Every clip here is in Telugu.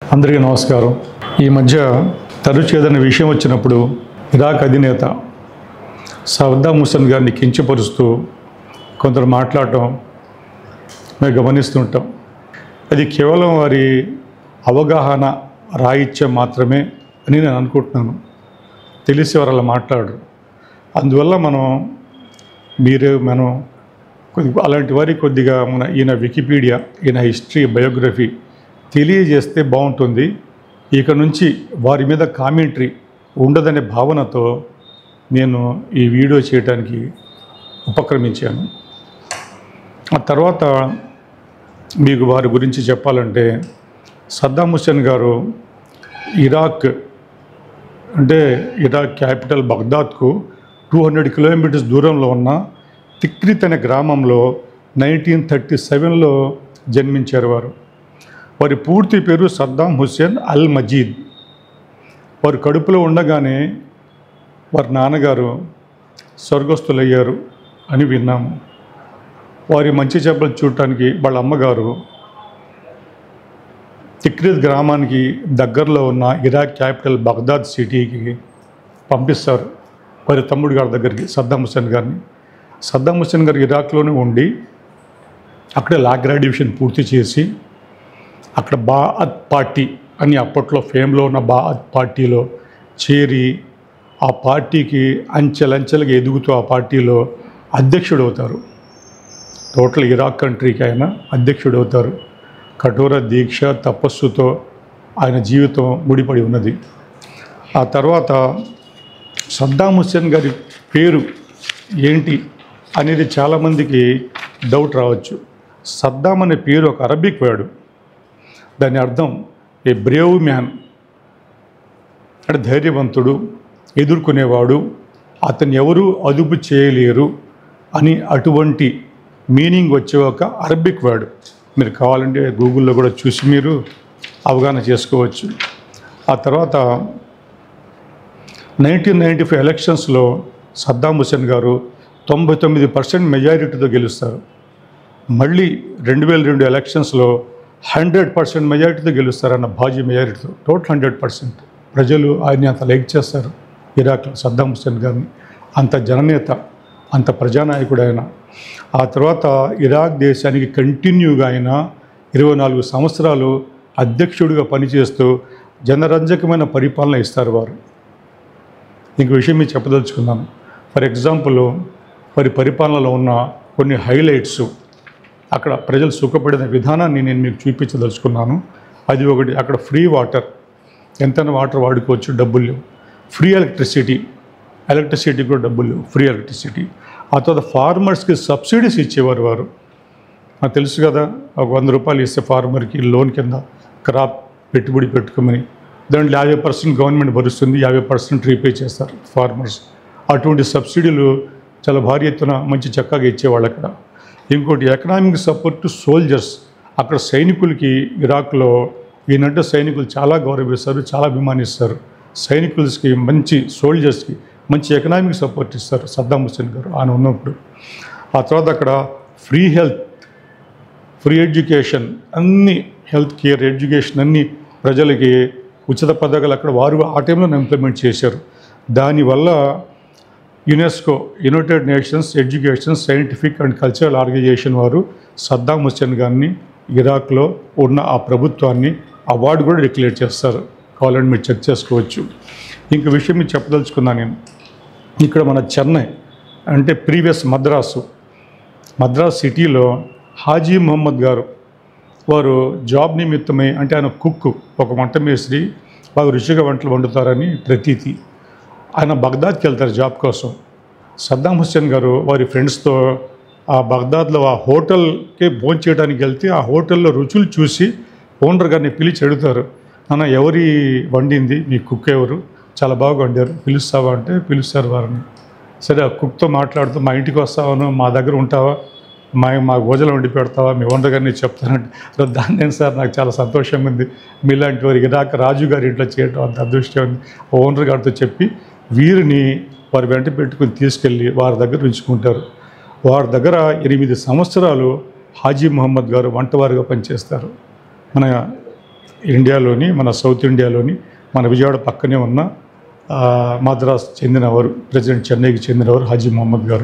అందరికీ నమస్కారం ఈ మధ్య తరచు ఏదైనా విషయం వచ్చినప్పుడు ఇరాక్ అధినేత సద్దాం హుస్సేన్ గారిని కించపరుస్తూ కొందరు మాట్లాడటం మేము గమనిస్తుంటాం అది కేవలం వారి అవగాహన రాయిత్యం మాత్రమే అని నేను అనుకుంటున్నాను తెలిసి వారు అలా మాట్లాడరు అందువల్ల మనం మీరు మనం కొద్ది అలాంటి వారి కొద్దిగా మన ఈయన వికీపీడియా ఈయన హిస్టరీ బయోగ్రఫీ తెలియజేస్తే బాగుంటుంది ఇక నుంచి వారి మీద కామెంటరీ ఉండదనే భావనతో నేను ఈ వీడియో చేయడానికి ఉపక్రమించాను ఆ తర్వాత మీకు వారి గురించి చెప్పాలంటే సద్దాం హుస్సేన్ గారు ఇరాక్ అంటే ఇరాక్ క్యాపిటల్ బగ్దాద్కు టూ హండ్రెడ్ కిలోమీటర్స్ దూరంలో ఉన్న తిక్రిత్ అనే గ్రామంలో నైన్టీన్ థర్టీ సెవెన్లో జన్మించారు వారు వారి పూర్తి పేరు సద్దాం హుస్సేన్ అల్ మజీద్ వారు కడుపులో ఉండగానే వారి నాన్నగారు స్వర్గస్థులయ్యారు అని విన్నాము వారి మంచి చెప్పులు చూడటానికి వాళ్ళ అమ్మగారు తిక్రిత్ గ్రామానికి దగ్గరలో ఉన్న ఇరాక్ క్యాపిటల్ బగ్దాద్ సిటీకి పంపిస్తారు వారి తమ్ముడు గారి దగ్గరికి సద్దాం హుస్సేన్ గారిని సద్దాం హుస్సేన్ గారు ఇరాక్లోనే ఉండి అక్కడే లా గ్రాడ్యుయేషన్ పూర్తి చేసి అక్కడ బాఅత్ పార్టీ అని అప్పట్లో ఫేమ్లో ఉన్న బాఅత్ పార్టీలో చేరి ఆ పార్టీకి అంచెలంచెలుగా ఎదుగుతూ ఆ పార్టీలో అధ్యక్షుడు అవుతారు టోటల్ ఇరాక్ కంట్రీకి ఆయన అధ్యక్షుడు అవుతారు కఠోర దీక్ష తపస్సుతో ఆయన జీవితం ముడిపడి ఉన్నది ఆ తర్వాత సద్దాం హుస్సేన్ గారి పేరు ఏంటి అనేది చాలామందికి డౌట్ రావచ్చు సద్దాం అనే పేరు ఒక అరబిక్ వర్డ్ దాని అర్థం ఏ బ్రేవ్ మ్యాన్ అంటే ధైర్యవంతుడు ఎదుర్కొనేవాడు అతను ఎవరు అదుపు చేయలేరు అని అటువంటి మీనింగ్ వచ్చే ఒక అరబిక్ వర్డ్ మీరు కావాలంటే గూగుల్లో కూడా చూసి మీరు అవగాహన చేసుకోవచ్చు ఆ తర్వాత నైన్టీన్ నైంటీ ఫైవ్ ఎలక్షన్స్లో సద్దాం హుస్సేన్ గారు తొంభై తొమ్మిది పర్సెంట్ మెజారిటీతో గెలుస్తారు మళ్ళీ రెండు వేల రెండు ఎలక్షన్స్లో హండ్రెడ్ పర్సెంట్ మెజారిటీతో గెలుస్తారన్న భాజీ మెజారిటీతో టోటల్ హండ్రెడ్ పర్సెంట్ ప్రజలు ఆయన్ని అంత లైక్ చేస్తారు ఇరాక్లో సద్దాం హుస్సేన్ గారిని అంత జననేత అంత ప్రజానాయకుడు ఆయన ఆ తర్వాత ఇరాక్ దేశానికి కంటిన్యూగా ఆయన ఇరవై నాలుగు సంవత్సరాలు అధ్యక్షుడిగా పనిచేస్తూ జనరంజకమైన పరిపాలన ఇస్తారు వారు ఇంక విషయం మీకు చెప్పదలుచుకున్నాను ఫర్ ఎగ్జాంపుల్ వారి పరిపాలనలో ఉన్న కొన్ని హైలైట్స్ అక్కడ ప్రజలు సుఖపడిన విధానాన్ని నేను మీకు చూపించదలుచుకున్నాను అది ఒకటి అక్కడ ఫ్రీ వాటర్ ఎంతైనా వాటర్ వాడుకోవచ్చు డబ్బులు లేవు ఫ్రీ ఎలక్ట్రిసిటీ ఎలక్ట్రిసిటీ కూడా డబ్బులు లేవు ఫ్రీ ఎలక్ట్రిసిటీ ఆ తర్వాత ఫార్మర్స్కి సబ్సిడీస్ ఇచ్చేవారు వారు నాకు తెలుసు కదా ఒక వంద రూపాయలు ఇస్తే ఫార్మర్కి లోన్ కింద క్రాప్ పెట్టుబడి పెట్టుకోమని దాంట్లో యాభై పర్సెంట్ గవర్నమెంట్ భరుస్తుంది యాభై పర్సెంట్ రీపే చేస్తారు ఫార్మర్స్ అటువంటి సబ్సిడీలు చాలా భారీ ఎత్తున మంచి చక్కగా ఇచ్చేవాళ్ళు అక్కడ ఇంకోటి ఎకనామిక్ సపోర్ట్ టు సోల్జర్స్ అక్కడ సైనికులకి ఇరాక్లో ఈయనంటే సైనికులు చాలా గౌరవిస్తారు చాలా అభిమానిస్తారు సైనికులకి మంచి సోల్జర్స్కి మంచి ఎకనామిక్ సపోర్ట్ ఇస్తారు సద్దాం హుస్సేన్ గారు ఆయన ఉన్నప్పుడు ఆ తర్వాత అక్కడ ఫ్రీ హెల్త్ ఫ్రీ ఎడ్యుకేషన్ అన్ని హెల్త్ కేర్ ఎడ్యుకేషన్ అన్ని ప్రజలకి ఉచిత పథకాలు అక్కడ వారు ఆ టైంలో ఇంప్లిమెంట్ చేశారు దానివల్ల UNESCO united nations education scientific and cultural organisation వారు సద్దాం హుస్సేన్ గారిని ఇరాక్లో ఉన్న ఆ ప్రభుత్వాన్ని అవార్డు కూడా డిక్లేర్ చేస్తారు కావాలంటే మీరు చెక్ చేసుకోవచ్చు ఇంక విషయం మీకు చెప్పదలుచుకున్నాను నేను ఇక్కడ మన చెన్నై అంటే ప్రీవియస్ మద్రాసు మద్రాస్ సిటీలో హాజీ మొహమ్మద్ గారు వారు జాబ్ నిమిత్తమై అంటే ఆయన కుక్ ఒక వంట మేస్త్రి బాగా రుచిగా వంటలు వండుతారని ప్రతీతి ఆయన బగ్దాద్కి వెళ్తారు జాబ్ కోసం సద్దాం హుస్సేన్ గారు వారి ఫ్రెండ్స్తో ఆ బగ్దాద్లో ఆ హోటల్కి భోజనం చేయడానికి వెళ్తే ఆ హోటల్లో రుచులు చూసి ఓనర్ గారిని పిలిచి అడుగుతారు నాన్న ఎవరి వండింది మీ కుక్ ఎవరు చాలా బాగా వండారు పిలుస్తావా అంటే పిలుస్తారు వారిని సరే ఆ కుక్తో మాట్లాడుతూ మా ఇంటికి వస్తావాను మా దగ్గర ఉంటావా మా మా భోజనం వండి పెడతావా మీ ఓనర్ గారిని చెప్తానంటే "రే, దాన్ని ఏం సార్ నాకు చాలా సంతోషంగా ఉంది మీలాంటి వారికి ఇరాక్ రాజు గారి ఇంట్లో చేయడం అంత అదృష్టం ఉంది ఓనర్ గారితో చెప్పి వీరిని వారి వెంట పెట్టుకుని తీసుకెళ్ళి వారి దగ్గర ఉంచుకుంటారు వారి దగ్గర ఎనిమిది సంవత్సరాలు హాజీ మహమ్మద్ గారు వంటవారిగా పనిచేస్తారు మన ఇండియాలోని మన సౌత్ ఇండియాలోని మన విజయవాడ పక్కనే ఉన్న ఆ, మద్రాస్ చెందినవారు ప్రెసిడెంట్ చెన్నైకి చెందినవారు హాజీ మహమ్మద్ గారు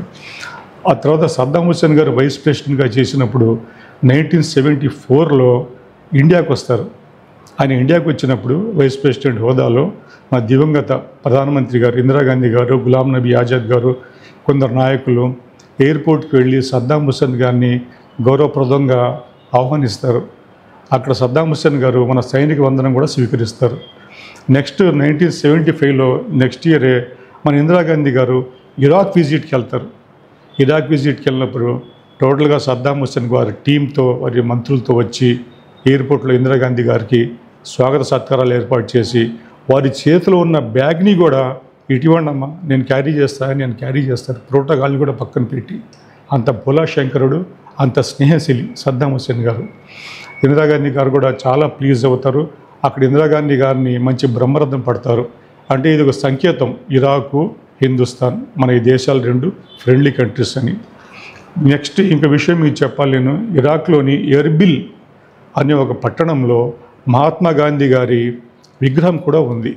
ఆ తర్వాత సద్దాం హుసేన్ గారు వైస్ ప్రెసిడెంట్గా చేసినప్పుడు నైన్టీన్ సెవెంటీ ఫోర్లో ఇండియాకు వస్తారు ఆయన ఇండియాకు వచ్చినప్పుడు వైస్ ప్రెసిడెంట్ హోదాలో మా దివంగత ప్రధానమంత్రి గారు ఇందిరాగాంధీ గారు గులాం నబీ ఆజాద్ గారు కొందరు నాయకులు ఎయిర్పోర్ట్కి వెళ్ళి సద్దాం హుసేన్ గారిని గౌరవప్రదంగా ఆహ్వానిస్తారు అక్కడ సద్దాం హుసేన్ గారు మన సైనిక వందనం కూడా స్వీకరిస్తారు నెక్స్ట్ నైన్టీన్ సెవెంటీ ఫైవ్లో నెక్స్ట్ ఇయరే మన ఇందిరాగాంధీ గారు ఇరాక్ విజిట్కి వెళ్తారు ఇరాక్ విజిట్కి వెళ్ళినప్పుడు టోటల్గా సద్దాం హుసేన్ వారి టీంతో వారి మంత్రులతో వచ్చి ఎయిర్పోర్ట్లో ఇందిరాగాంధీ గారికి స్వాగత సత్కారాలు ఏర్పాటు చేసి వారి చేతిలో ఉన్న బ్యాగ్ని కూడా ఇటీవండమ్మా నేను క్యారీ చేస్తా నేను క్యారీ చేస్తాను ప్రోటోకాల్ని కూడా పక్కన పెట్టి అంత భోలా శంకరుడు అంత స్నేహశీలి సద్దాం హుసేన్ గారు ఇందిరాగాంధీ గారు కూడా చాలా ప్లీజ్ అవుతారు అక్కడ ఇందిరాగాంధీ గారిని మంచి బ్రహ్మరథం పడతారు అంటే ఇది ఒక సంకేతం ఇరాకు హిందుస్థాన్ మన ఈ దేశాలు రెండు ఫ్రెండ్లీ కంట్రీస్ అని నెక్స్ట్ ఇంక విషయం మీకు చెప్పాలి నేను ఇరాక్లోని ఎర్బిల్ అనే ఒక పట్టణంలో మహాత్మా గాంధీ గారి విగ్రహం కూడా ఉంది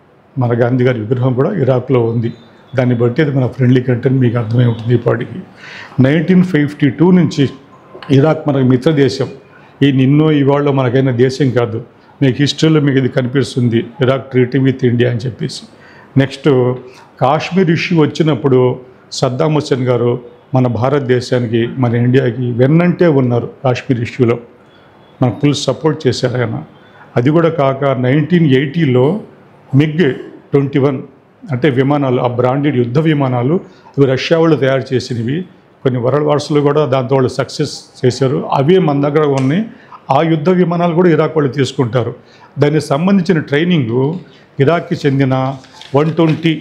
మన గాంధీ గారి విగ్రహం కూడా ఇరాక్లో ఉంది దాన్ని బట్టి అది మన ఫ్రెండ్లీ కంట్రీ మీకు అర్థమై ఉంటుంది ఇప్పటికి నైన్టీన్ ఫిఫ్టీ టూ నుంచి ఇరాక్ మనకు మిత్ర దేశం ఈ నిన్నో ఇవాళ మనకైన దేశం కాదు మీకు హిస్టరీలో మీకు ఇది కనిపిస్తుంది ఇరాక్ ట్రీటీ విత్ ఇండియా అని చెప్పేసి నెక్స్ట్ కాశ్మీర్ ఇష్యూ వచ్చినప్పుడు సద్దాం హుసేన్ గారు మన భారతదేశానికి మన ఇండియాకి వెన్నంటే ఉన్నారు కాశ్మీర్ ఇష్యూలో మనకు ఫుల్ సపోర్ట్ చేశారు ఆయన అది కూడా కాక నైన్టీన్ ఎయిటీలో మిగ్ ట్వంటీ వన్ అంటే విమానాలు ఆ బ్రాండెడ్ యుద్ధ విమానాలు ఇవి రష్యా వాళ్ళు తయారు చేసినవి కొన్ని వరల్డ్ వార్స్లో కూడా దాంతో వాళ్ళు సక్సెస్ చేశారు అవే మన దగ్గర ఉన్నాయి ఆ యుద్ధ విమానాలు కూడా ఇరాక్ వాళ్ళు తీసుకుంటారు దానికి సంబంధించిన ట్రైనింగు ఇరాక్కి చెందిన వన్ ట్వంటీ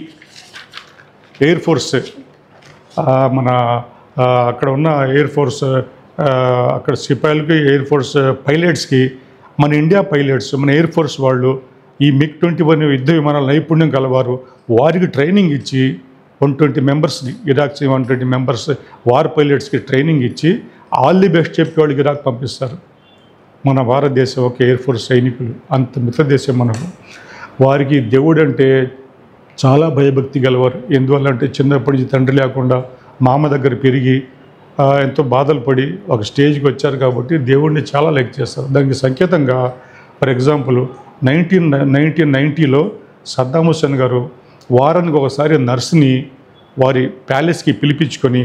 ఎయిర్ ఫోర్స్ ఆ, మన ఆ, అక్కడ ఉన్న ఎయిర్ ఫోర్స్ ఆ, అక్కడ సిపాయిలకి ఎయిర్ ఫోర్స్ పైలట్స్కి మన ఇండియా పైలట్స్ మన ఎయిర్ ఫోర్స్ వాళ్ళు ఈ మిగ్ ట్వంటీ వన్ యుద్ధ విమానాల నైపుణ్యం కలవారు వారికి ట్రైనింగ్ ఇచ్చి వన్ ట్వంటీ మెంబర్స్ని Iraq one twenty members war పైలట్స్కి ట్రైనింగ్ ఇచ్చి ఆల్ ది బెస్ట్ చెప్పి వాళ్ళకి ఇరాక్ పంపిస్తారు మన భారతదేశం ఒక ఎయిర్ ఫోర్స్ సైనికులు అంత మిత్రదేశం మనకు వారికి దేవుడు అంటే చాలా భయభక్తి గలవారు ఎందువల్ల అంటే చిన్నప్పటి నుంచి తండ్రి లేకుండా మామ దగ్గర పెరిగి ఆ, ఎంతో బాధలు పడి ఒక స్టేజ్కి వచ్చారు కాబట్టి దేవుడిని చాలా లైక్ చేస్తారు దానికి సంకేతంగా ఫర్ ఎగ్జాంపుల్ నైన్టీన్ నైన్టీన్ నైంటీలో సద్దాం హుసేన్ గారు వారానికి ఒకసారి నర్స్ని వారి ప్యాలెస్కి పిలిపించుకొని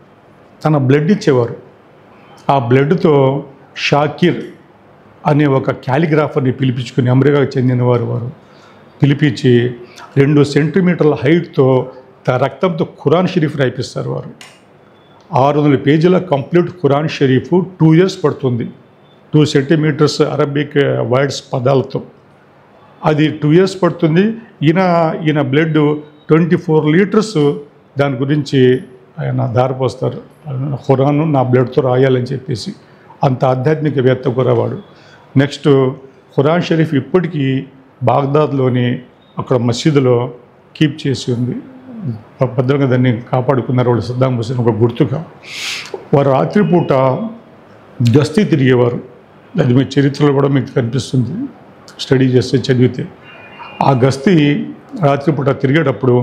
తన బ్లడ్ ఇచ్చేవారు ఆ బ్లడ్తో షాకిర్ అనే ఒక క్యాలిగ్రాఫర్ని పిలిపించుకుని అమెరికాకు చెందినవారు వారు పిలిపించి రెండు సెంటీమీటర్ల హైట్తో త- రక్తంతో ఖురాన్ షరీఫ్ రాయిపిస్తారు వారు ఆరు వందల పేజీల కంప్లీట్ ఖురాన్ షరీఫ్ టూ ఇయర్స్ పడుతుంది టూ సెంటీమీటర్స్ అరబిక్ వర్డ్స్ పదాలతో అది టూ ఇయర్స్ పడుతుంది ఈయన ఈయన బ్లడ్ ట్వంటీ ఫోర్ లీటర్స్ దాని గురించి ఆయన దారిపోస్తారు ఖురాన్ నా బ్లడ్తో రాయాలని చెప్పేసి అంత ఆధ్యాత్మికవేత్త కూరవాడు నెక్స్ట్ ఖురాన్ షరీఫ్ ఇప్పటికీ బాగ్దాద్లోని అక్కడ మసీదులో కీప్ చేసి ఉంది భద్రంగా దాన్ని కాపాడుకున్నారు వాళ్ళు సద్దాం హుసేన్ ఒక గుర్తుగా వారు రాత్రిపూట గస్తీ తిరిగేవారు అది మీ చరిత్రలో కూడా మీకు కనిపిస్తుంది స్టడీ చేస్తే చదివితే ఆ గస్తీ రాత్రిపూట తిరిగేటప్పుడు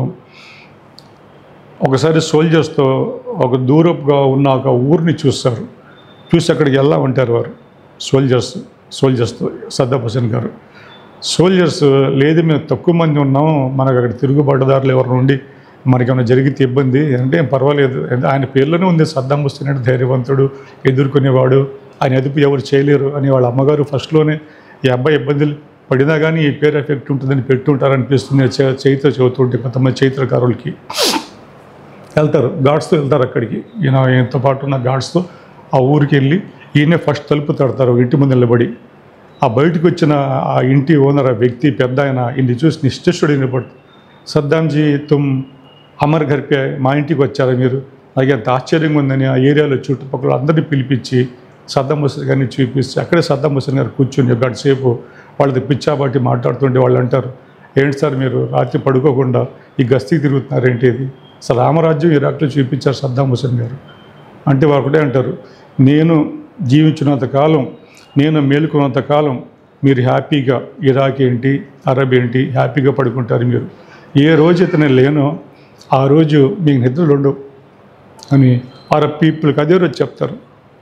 ఒకసారి సోల్జర్స్తో ఒక దూరపుగా ఉన్న ఒక ఊరిని చూస్తారు చూసి అక్కడికి వెళ్దామంటారు వారు సోల్జర్స్ సోల్జర్స్తో సద్దాం హుసేన్ గారు సోల్జర్స్ లేదు మేము తక్కువ మంది ఉన్నాం మనకు అక్కడ తిరుగుబాటుదారులు ఎవరు నుండి మనకేమైనా జరిగితే ఇబ్బంది అంటే ఏం పర్వాలేదు అంటే ఆయన పేర్లోనే ఉంది సద్దాం హుస్సేన్ అంటే ధైర్యవంతుడు ఎదుర్కొనేవాడు ఆయన ఎదుపు ఎవరు చేయలేరు అని వాళ్ళ అమ్మగారు ఫస్ట్లోనే ఈ అబ్బాయి ఇబ్బందులు పడినా కానీ ఈ పేరు ఎఫెక్ట్ ఉంటుందని పెట్టుంటారు అనిపిస్తుంది చే- చైత్ర చదువుతుంటే కొంతమంది చైత్రకారులకి వెళ్తారు గాడ్స్తో వెళ్తారు అక్కడికి ఈయన ఈయనతో పాటు ఉన్న గాడ్స్తో ఆ ఊరికి వెళ్ళి ఈయనే ఫస్ట్ తలుపు తడతారు ఇంటి ముందు నిలబడి ఆ బయటకు వచ్చిన ఆ ఇంటి ఓనర్ ఆ వ్యక్తి పెద్ద ఆయన ఇన్ని చూసి నిశ్చేష్టుడు నిలబడు సద్దాంజీ తుమ్ అమర్ ఘర్ పే మా ఇంటికి వచ్చారా మీరు నాకు ఎంత ఆశ్చర్యంగా ఉందని ఆ ఏరియాలో చుట్టుపక్కల అందరినీ పిలిపించి సద్దాం హుసేన్ గారిని చూపిస్తే అక్కడే సద్దాం హుసేన్ గారు కూర్చుని గంట సేపు వాళ్ళది పిచ్చాబాటి మాట్లాడుతుంటే వాళ్ళు అంటారు ఏంటి సార్ మీరు రాత్రి పడుకోకుండా ఈ గస్తీకి తిరుగుతున్నారు ఏంటి ఇది అసలు రామరాజ్యం ఇరాక్లో చూపించారు సద్దాం హుసేన్ గారు అంటే వారు ఒకటే అంటారు నేను జీవించినంత కాలం నేను మేలుకున్నంత కాలం మీరు హ్యాపీగా ఇరాక్ ఏంటి అరబ్ ఏంటి హ్యాపీగా పడుకుంటారు మీరు ఏ రోజైతే నేను లేనో ఆ రోజు మీకు నిద్రలు ఉండవు అని అరబ్ పీపుల్కి అదే రోజు చెప్తారు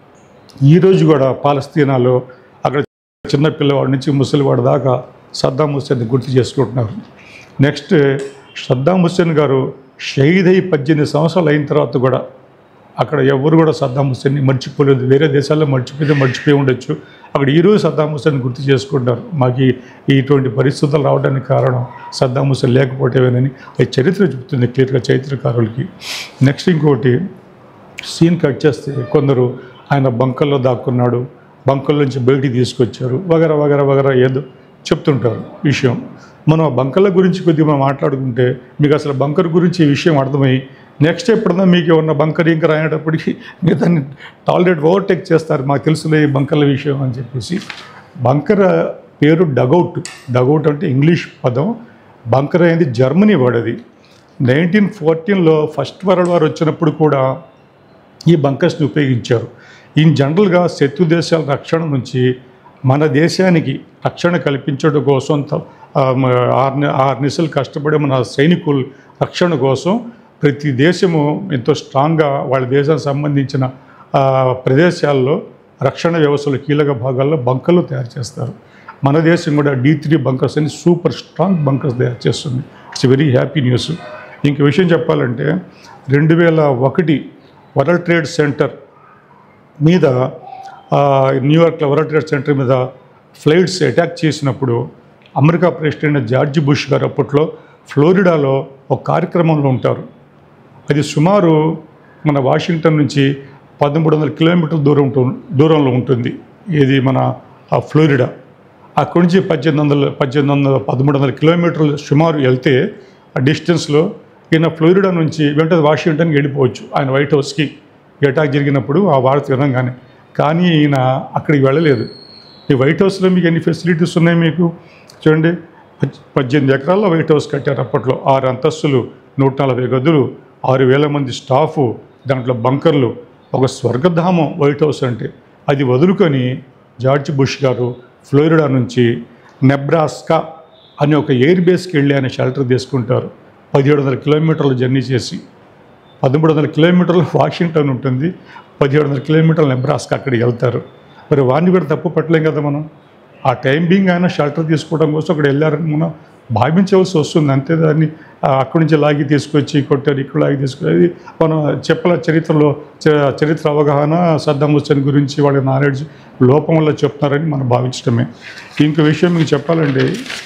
ఈ రోజు కూడా పాలస్తీనాలో అక్కడ చిన్న పిల్లవాడి నుంచి ముసలివాడి దాకా సద్దాం హుస్సేన్ గుర్తు చేసుకుంటున్నారు నెక్స్ట్ సద్దాం హుస్సేన్ గారు షహీద్ అయి పద్దెనిమిది సంవత్సరాలు అయిన తర్వాత కూడా అక్కడ ఎవరు కూడా సద్దాం హుస్సేన్ని మర్చిపోలేదు వేరే దేశాల్లో మర్చిపోతే మర్చిపోయి ఉండొచ్చు అక్కడ ఈరోజు సద్దాం హుస్సేన్ గుర్తు చేసుకుంటారు మాకు ఈ- ఇటువంటి పరిస్థితులు రావడానికి కారణం సద్దాం హుస్సేన్ లేకపోతేవేనని అది చరిత్ర చెప్తుంది క్లియర్గా చరిత్రకారులకి నెక్స్ట్ ఇంకోటి సీన్ కట్ చేస్తే కొందరు ఆయన బంకల్లో దాక్కున్నాడు బంకల్ నుంచి బయటికి తీసుకొచ్చారు వగర వగర వగర ఏదో చెప్తుంటారు విషయం మనం ఆ బంకర్ల గురించి కొద్దిగా మనం మాట్లాడుకుంటే మీకు అసలు బంకర్ గురించి ఈ విషయం అర్థమై నెక్స్ట్ ఎప్పుడన్నా మీకు ఏమన్నా బంకర్ ఇంకా రాయేటప్పటికి మీరు దాన్ని టాలరేట్ ఓవర్టేక్ చేస్తారు మాకు తెలుసులే ఈ బంకర్ల విషయం అని చెప్పేసి బంకర్ పేరు డగౌట్ డగౌట్ అంటే ఇంగ్లీష్ పదం బంకర్ అనేది జర్మనీ వాడది నైన్టీన్ ఫోర్టీన్లో ఫస్ట్ వరల్డ్ వార్ వచ్చినప్పుడు కూడా ఈ బంకర్స్ని ఉపయోగించారు ఇన్ జనరల్గా శత్రు దేశాల రక్షణ నుంచి మన దేశానికి రక్షణ కల్పించడం కోసం త- ఆ, మ- ఆరు నె- ఆరు నెలలు కష్టపడే మన సైనికుల రక్షణ కోసం ప్రతి దేశము ఎంతో స్ట్రాంగ్గా వాళ్ళ దేశానికి సంబంధించిన ఆ, ప్రదేశాల్లో రక్షణ వ్యవస్థల కీలక భాగాల్లో బంకర్లు తయారు చేస్తారు మన దేశం కూడా డీ త్రీ బంకర్స్ అని సూపర్ స్ట్రాంగ్ బంకర్స్ తయారు చేస్తుంది ఇట్స్ వెరీ హ్యాపీ న్యూస్ ఇంక విషయం చెప్పాలంటే రెండు వేల ఒకటి వరల్డ్ ట్రేడ్ సెంటర్ మీద ఆ, న్యూయార్క్లో వరల్డ్ ట్రేడ్ సెంటర్ మీద ఫ్లైట్స్ అటాక్ చేసినప్పుడు అమెరికా ప్రెసిడెంట్ జార్జ్ బుష్ గారు అప్పట్లో ఫ్లోరిడాలో ఒక కార్యక్రమంలో ఉంటారు అది సుమారు మన వాషింగ్టన్ నుంచి పదమూడు వందల కిలోమీటర్ల దూరం ఉంటు- దూరంలో ఉంటుంది ఇది మన ఆ ఫ్లోరిడా అక్కడి నుంచి పద్దెనిమిది వందల పద్దెనిమిది వందల పదమూడు వందల కిలోమీటర్లు సుమారు వెళ్తే ఆ డిస్టెన్స్లో ఈయన ఫ్లోరిడా నుంచి వెంటనే వాషింగ్టన్కి వెళ్ళిపోవచ్చు ఆయన వైట్ హౌస్కి అటాక్ జరిగినప్పుడు ఆ వార్త వినంగానే కానీ ఈయన అక్కడికి వెళ్ళలేదు ఈ వైట్ హౌస్లో మీకు ఎన్ని ఫెసిలిటీస్ ఉన్నాయి మీకు చూడండి పద్- పద్దెనిమిది ఎకరాల్లో వైట్ హౌస్ కట్టారు అప్పట్లో ఆరు అంతస్తులు నూట నలభై గదులు ఆరు వేల మంది స్టాఫు దాంట్లో బంకర్లు ఒక స్వర్గధామం వైట్ హౌస్ అంటే అది వదులుకొని జార్జ్ బుష్ గారు ఫ్లోరిడా నుంచి నెబ్రాస్కా అనే ఒక ఎయిర్ బేస్కి వెళ్ళి ఆయన షెల్టర్ తీసుకుంటారు పదిహేడు వందల కిలోమీటర్లు జర్నీ చేసి పదమూడు వందల కిలోమీటర్లు వాషింగ్టన్ ఉంటుంది పదిహేడు వందల కిలోమీటర్లు నెబ్రాస్కా అక్కడికి వెళ్తారు మరి వాడిని కూడా తప్పు పట్టలేం కదా మనం ఆ టైం బీయింగ్ ఆయన షెల్టర్ తీసుకోవడం కోసం అక్కడ వెళ్ళారని మనం భావించవలసి వస్తుంది అంతే దాన్ని ఆ, అక్కడి నుంచి లాగి తీసుకొచ్చి కొట్టారు ఇక్కడ లాగి తీసుకొచ్చి అది మనం చెప్పల చరిత్రలో చ- చరిత్ర అవగాహన సద్దాం హుస్సేన్ గురించి వాళ్ళ నాలెడ్జ్ లోపం వల్ల చెప్తున్నారని మనం భావించడమే ఇంకో విషయం మీకు చెప్పాలంటే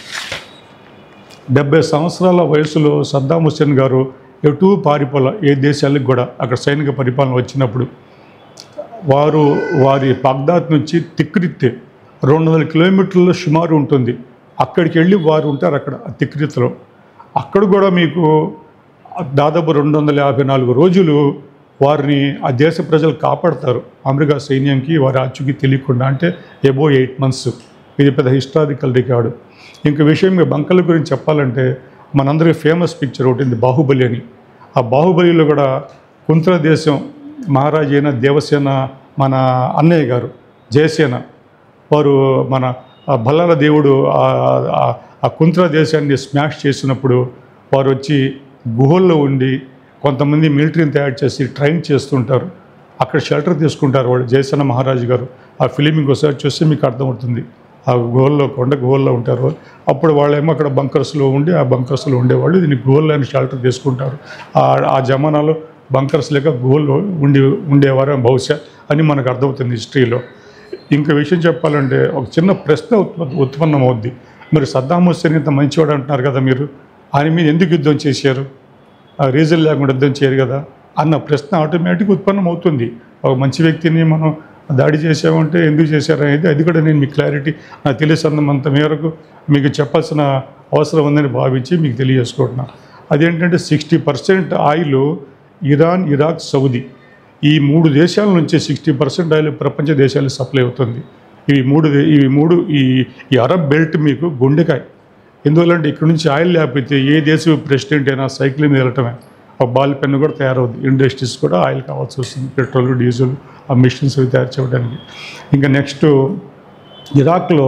డెబ్బై సంవత్సరాల వయసులో సద్దాం హుస్సేన్ గారు ఎటు పారిపోల ఏ దేశాలకు కూడా అక్కడ సైనిక పరిపాలన వచ్చినప్పుడు వారు వారి బాగ్దాద్ నుంచి తిక్రిత్ రెండు వందల కిలోమీటర్ల సుమారు ఉంటుంది అక్కడికి వెళ్ళి వారు ఉంటారు అక్కడ ఆ తిక్రిత్లో అక్కడ కూడా మీకు దాదాపు రెండు వందల యాభై నాలుగు రోజులు వారిని ఆ దేశ ప్రజలు కాపాడతారు అమెరికా సైన్యంకి వారి ఆచూకీ తెలియకుండా అంటే ఎబో ఎయిట్ మంత్స్ ఇది పెద్ద హిస్టారికల్ రికార్డు ఇంక విషయం ఇంకా బంకల గురించి చెప్పాలంటే మనందరికీ ఫేమస్ పిక్చర్ ఒకటి ఉంది బాహుబలి అని ఆ బాహుబలిలో కూడా కుంత్ర దేశం మహారాజైన దేవసేన మన అన్నయ్య గారు జయసేన వారు మన ఆ బల్లాల దేవుడు ఆ- ఆ- ఆ కుంత్ర దేశాన్ని స్మాష్ చేసినప్పుడు వారు వచ్చి గుహల్లో ఉండి కొంతమంది మిలిటరీని తయారు చేసి ట్రైన్ చేస్తుంటారు అక్కడ షెల్టర్ తీసుకుంటారు వాళ్ళు జయసేన మహారాజు గారు ఆ ఫిలిం ఇంకోసారి చూస్తే మీకు అర్థమవుతుంది ఆ గుహల్లో కొండ గుహల్లో ఉంటారు అప్పుడు వాళ్ళేమో అక్కడ బంకర్స్లో ఉండి ఆ బంకర్స్లో ఉండేవాళ్ళు దీన్ని గుహల్లో అని షెల్టర్ తీసుకుంటారు ఆ- ఆ జమానాలో బంకర్స్ లేక గుహల్లో ఉండి ఉండేవారు బహుశా అని మనకు అర్థమవుతుంది హిస్టరీలో ఇంక విషయం చెప్పాలంటే ఒక చిన్న ప్రశ్న ఉత్ప- ఉత్పన్నం అవుద్ది మరి సద్దాం హుస్సేన్ ఇంత మంచివాడు అంటున్నారు కదా మీరు ఆయన మీద ఎందుకు యుద్ధం చేశారు ఆ రీజన్ లేకుండా యుద్ధం చేయరు కదా అన్న ప్రశ్న ఆటోమేటిక్ ఉత్పన్నం అవుతుంది ఒక మంచి వ్యక్తిని మనం దాడి చేసామంటే ఎందుకు చేశారు అనేది అది కూడా నేను మీ క్లారిటీ నాకు తెలిసినంత మేరకు మీకు చెప్పాల్సిన అవసరం ఉందని భావించి మీకు తెలియజేసుకుంటున్నాను అదేంటంటే sixty percent oil Iran Iraq Saudi ఈ మూడు దేశాల నుంచి సిక్స్టీ పర్సెంట్ ఆయిల్ ప్రపంచ దేశాలకు సప్లై అవుతుంది ఇవి మూడు దే- ఇవి మూడు ఈ ఈ అరబ్ బెల్ట్ మీకు గుండెకాయ ఎందువల్లంటే ఇక్కడ నుంచి ఆయిల్ లేకపోతే ఏ దేశ ప్రెసిడెంట్ అయినా సైకిల్ మీద వెళ్ళటమే ఒక బాల్ పెన్ కూడా తయారవుతుంది ఇండస్ట్రీస్ కూడా ఆయిల్ కావాల్సి వస్తుంది పెట్రోల్ డీజిల్ ఆ మిషన్స్ అవి తయారు చేయడానికి ఇంకా నెక్స్ట్ ఇరాక్లో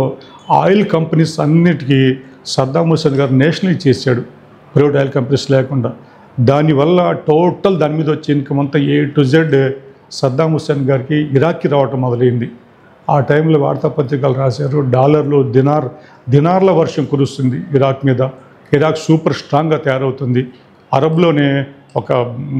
ఆయిల్ కంపెనీస్ అన్నిటికీ సద్దాం హుసేన్ గారు నేషనలైజ్ చేశాడు ప్రైవేట్ ఆయిల్ కంపెనీస్ లేకుండా దానివల్ల టోటల్ దాని మీద వచ్చే ఇన్కమ్ అంతా A to Z Saddam Hussein గారికి ఇరాక్కి రావటం మొదలైంది ఆ టైంలో వార్తాపత్రికలు రాశారు డాలర్లు దినార్ దినార్ల వర్షం కురుస్తుంది ఇరాక్ మీద ఇరాక్ సూపర్ స్ట్రాంగ్గా తయారవుతుంది అరబ్లోనే ఒక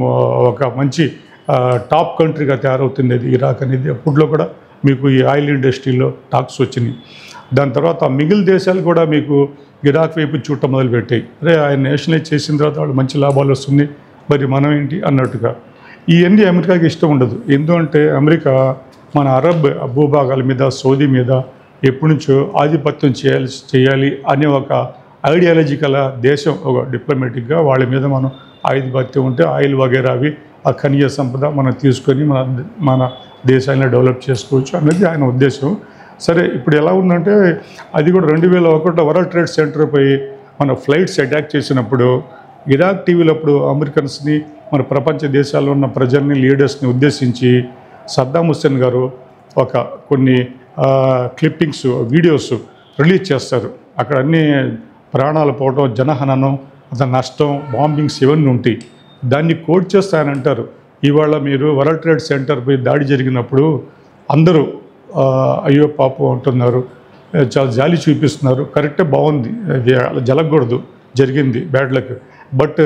ఒక మంచి ఆ, టాప్ కంట్రీగా తయారవుతుంది అది ఇరాక్ అనేది అప్పట్లో కూడా మీకు ఈ ఆయిల్ ఇండస్ట్రీలో టాక్స్ వచ్చినాయి దాని తర్వాత మిగిలిన దేశాలు కూడా మీకు ఇరాక్ వైపు చూడటం మొదలుపెట్టాయి అరే ఆయన నేషనలైజ్ చేసిన తర్వాత వాళ్ళు మంచి లాభాలు వస్తున్నాయి మరి మనం ఏంటి అన్నట్టుగా ఇవన్నీ అమెరికాకి ఇష్టం ఉండదు ఎందుకంటే అమెరికా మన అరబ్ భూభాగాల మీద సౌదీ మీద ఎప్పటి నుంచో ఆధిపత్యం చేయాలి చేయాలి అనే ఒక ఐడియాలజీ గల దేశం ఒక డిప్లొమాటిక్గా వాళ్ళ మీద మనం ఆధిపత్యం ఉంటే ఆయిల్ వగేరా అవి ఆ ఖనిజ సంపద మనం తీసుకొని మన మన దేశాన్ని డెవలప్ చేసుకోవచ్చు అనేది ఆయన ఉద్దేశం సరే ఇప్పుడు ఎలా ఉందంటే అది కూడా రెండు వేల ఒకటిలో వరల్డ్ ట్రేడ్ సెంటర్పై మన ఫ్లైట్స్ అటాక్ చేసినప్పుడు ఇరాక్ టీవీలో అప్పుడు అమెరికన్స్ని మన ప్రపంచ దేశాల్లో ఉన్న ప్రజల్ని లీడర్స్ని ఉద్దేశించి సద్దాం హుస్సేన్ గారు ఒక కొన్ని క్లిప్పింగ్స్ వీడియోస్ రిలీజ్ చేస్తారు అక్కడ అన్ని ప్రాణాలు పోవటం జనహననం అతని నష్టం బాంబింగ్స్ ఇవన్నీ ఉంటాయి దాన్ని కోట్ చేస్తే ఆయన అంటారు ఇవాళ మీరు వరల్డ్ ట్రేడ్ సెంటర్పై దాడి జరిగినప్పుడు అందరూ ఆ, అయ్యో పాపం అంటున్నారు ఆ, చాలా జాలి చూపిస్తున్నారు కరెక్టే బాగుంది అది అలా జరగకూడదు జరిగింది బ్యాడ్ లక్ బట్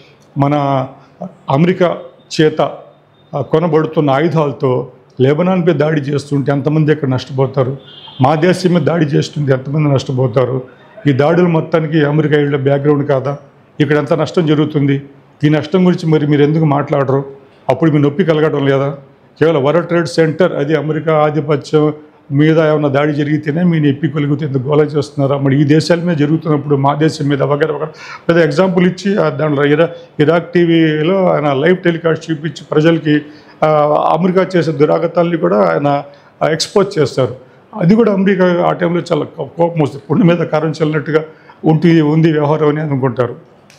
మన అమెరికా చేత ఆ, కొనబడుతున్న ఆయుధాలతో లెబనాన్పై దాడి చేస్తుంటే ఎంతమంది ఇక్కడ నష్టపోతారు మా దేశం మీద దాడి చేస్తుంటే ఎంతమంది నష్టపోతారు ఈ దాడులు మొత్తానికి అమెరికా ఇళ్ళ బ్యాక్గ్రౌండ్ కాదా ఇక్కడ ఎంత నష్టం జరుగుతుంది ఈ నష్టం గురించి మరి మీరు ఎందుకు మాట్లాడరు అప్పుడు మీ నొప్పి కలగడం లేదా కేవలం వరల్డ్ ట్రేడ్ సెంటర్ అది అమెరికా ఆధిపత్యం మీద ఏమైనా దాడి జరిగితేనే మీ నొప్పి కలిగితే ఎందుకు గోల చేస్తున్నారా మరి ఈ దేశాల మీద జరుగుతున్నప్పుడు మా దేశం మీద వగర వగర పెద్ద ఎగ్జాంపుల్ ఇచ్చి ఆ దాంట్లో ఇరా ఇరాక్ టీవీలో ఆయన లైవ్ టెలికాస్ట్ చూపించి ప్రజలకి ఆ, అమెరికా చేసే దురాగతాల్ని కూడా ఆయన ఎక్స్పోజ్ చేస్తారు అది కూడా అమెరికా ఆ టైంలో చాలా కో- కోపం వస్తుంది పుండు మీద కారం చల్లినట్టుగా ఉంటి ఉంది వ్యవహారం అని అనుకుంటారు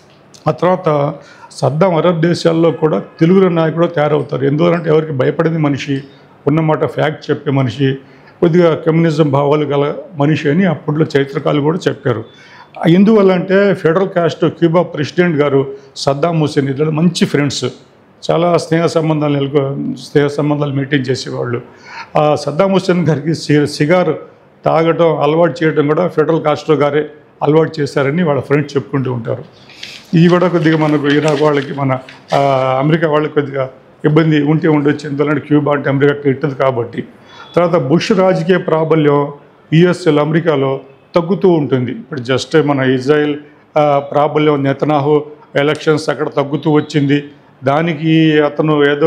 ఆ తర్వాత సద్దాం అరబ్ దేశాల్లో కూడా తెలుగులో నాయకుడు తయారవుతారు ఎందువలంటే ఎవరికి భయపడింది మనిషి ఉన్నమాట ఫ్యాక్ట్ చెప్పే మనిషి కొద్దిగా కమ్యూనిజం భావాలు గల మనిషి అని అప్పట్లో చరిత్రకారులు కూడా చెప్పారు ఎందువల్ల అంటే ఫెడరల్ కాస్ట్ క్యూబా ప్రెసిడెంట్ గారు సద్దాం హుసేన్ ఇద్దరు మంచి ఫ్రెండ్స్ చాలా స్నేహ సంబంధాలు నెలకు స్నేహ సంబంధాలు మెయింటైన్ చేసేవాళ్ళు ఆ సద్దాం హుసేన్ గారికి సి- సిగార్ తాగటం అలవాటు చేయడం కూడా ఫెడరల్ కాస్ట్రో గారే అలవాటు చేశారని వాళ్ళ ఫ్రెండ్స్ చెప్పుకుంటూ ఉంటారు ఇది కూడా కొద్దిగా మనకు ఇరాక్ వాళ్ళకి మన ఆ, అమెరికా వాళ్ళకి కొద్దిగా ఇబ్బంది ఉంటే ఉండొచ్చు ఎందుకంటే క్యూబా అంటే అమెరికాకి ఇట్టదు కాబట్టి తర్వాత బుష్ రాజకీయ ప్రాబల్యం యుఎస్ఎల్ అమెరికాలో తగ్గుతూ ఉంటుంది ఇప్పుడు జస్ట్ మన ఇజ్రాయెల్ ఆ, ప్రాబల్యం నెతనాహు ఎలక్షన్స్ అక్కడ తగ్గుతూ వచ్చింది దానికి అతను ఏదో